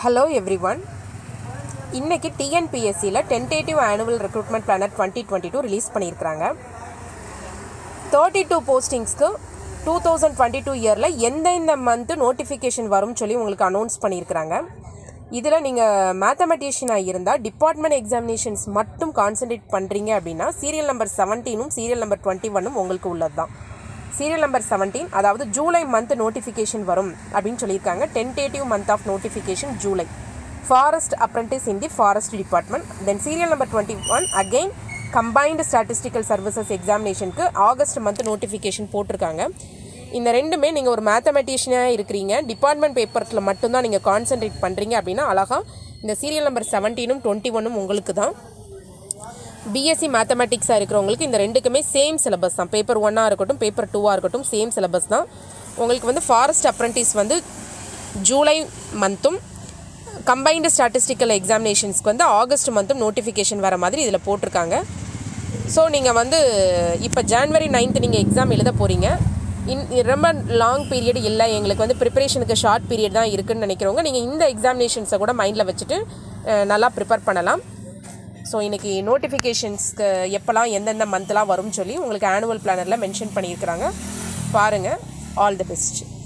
hello everyone இன்றைக்கி டிஎன்பிஎஸ்சியில் tentative annual recruitment planner twenty twenty two release பண்ணியிருக்கிறாங்க thirty two போஸ்டிங்ஸ்க்கு two thousand twenty two இயரில் எந்தெந்த மந்த்து நோட்டிஃபிகேஷன் வரும்னு சொல்லி உங்களுக்கு அனௌன்ஸ் பண்ணியிருக்கிறாங்க இதில் நீங்கள் மேத்தமெட்டிஷியனாக இருந்தால் டிபார்ட்மெண்ட் எக்ஸாமினேஷன்ஸ் மட்டும் கான்சென்ட்ரேட் பண்ணுறீங்க அப்படின்னா சீரியல் நம்பர் செவன்டீனும் சீரியல் நம்பர் டுவெண்ட்டி ஒன்னும் உங்களுக்கு உள்ளது தான் சீரியல் நம்பர் செவன்டீன் அதாவது ஜூலை மந்த் நோட்டிஃபிகேஷன் வரும் அப்படின்னு சொல்லியிருக்காங்க tentative month of notification July forest apprentice in the forest department then serial number twenty one again combined statistical services எக்ஸாமினேஷனுக்கு ஆகஸ்ட் மந்த் நோட்டிஃபிகேஷன் போட்டிருக்காங்க இந்த ரெண்டுமே நீங்கள் ஒரு மேத்தமெட்டிஷியனாக இருக்கிறீங்க டிபார்ட்மெண்ட் பேப்பர்ஸில் மட்டும்தான் நீங்கள் கான்சென்ட்ரேட் பண்ணுறீங்க அப்படின்னா அழகாக இந்த சீரியல் நம்பர் செவன்டீனும் டுவெண்ட்டி ஒன்னும் உங்களுக்கு தான் பிஎஸ்சி மேத்தமெட்டிக்ஸாக இருக்கிறவங்களுக்கு இந்த ரெண்டுக்குமே சேம் சிலபஸ் தான் பேப்பர் ஒன்னாக இருக்கட்டும் பேப்பர் டூவாக இருக்கட்டும் சேம் சிலபஸ் தான் உங்களுக்கு வந்து ஃபாரஸ்ட் அப்ரண்டிஸ் வந்து ஜூலை மந்த்தும் கம்பைன்டு ஸ்டாட்டிஸ்டிக்கல் எக்ஸாமினேஷன்ஸ்க்கு வந்து ஆகஸ்ட் மந்த்தும் நோட்டிஃபிகேஷன் வர மாதிரி இதில் போட்டிருக்காங்க ஸோ நீங்கள் வந்து இப்போ ஜான்வரி நைன்த்து நீங்கள் எக்ஸாம் எழுத போகிறீங்க இன் ரொம்ப லாங் பீரியட் இல்லை எங்களுக்கு வந்து ப்ரிப்பரேஷனுக்கு ஷார்ட் பீரியட் தான் இருக்குன்னு நினைக்கிறவங்க நீங்கள் இந்த எக்ஸாமினேஷன்ஸை கூட மைண்டில் வச்சுட்டு அஹ், நல்லா ப்ரிப்பேர் பண்ணலாம் ஸோ இன்றைக்கி நோட்டிஃபிகேஷன்ஸ்க்கு எப்போல்லாம் எந்தெந்த மந்த்லாம் வரும்னு சொல்லி உங்களுக்கு ஆனுவல் பிளானரில் மென்ஷன் பண்ணியிருக்கிறாங்க பாருங்கள் ஆல் தி பெஸ்ட்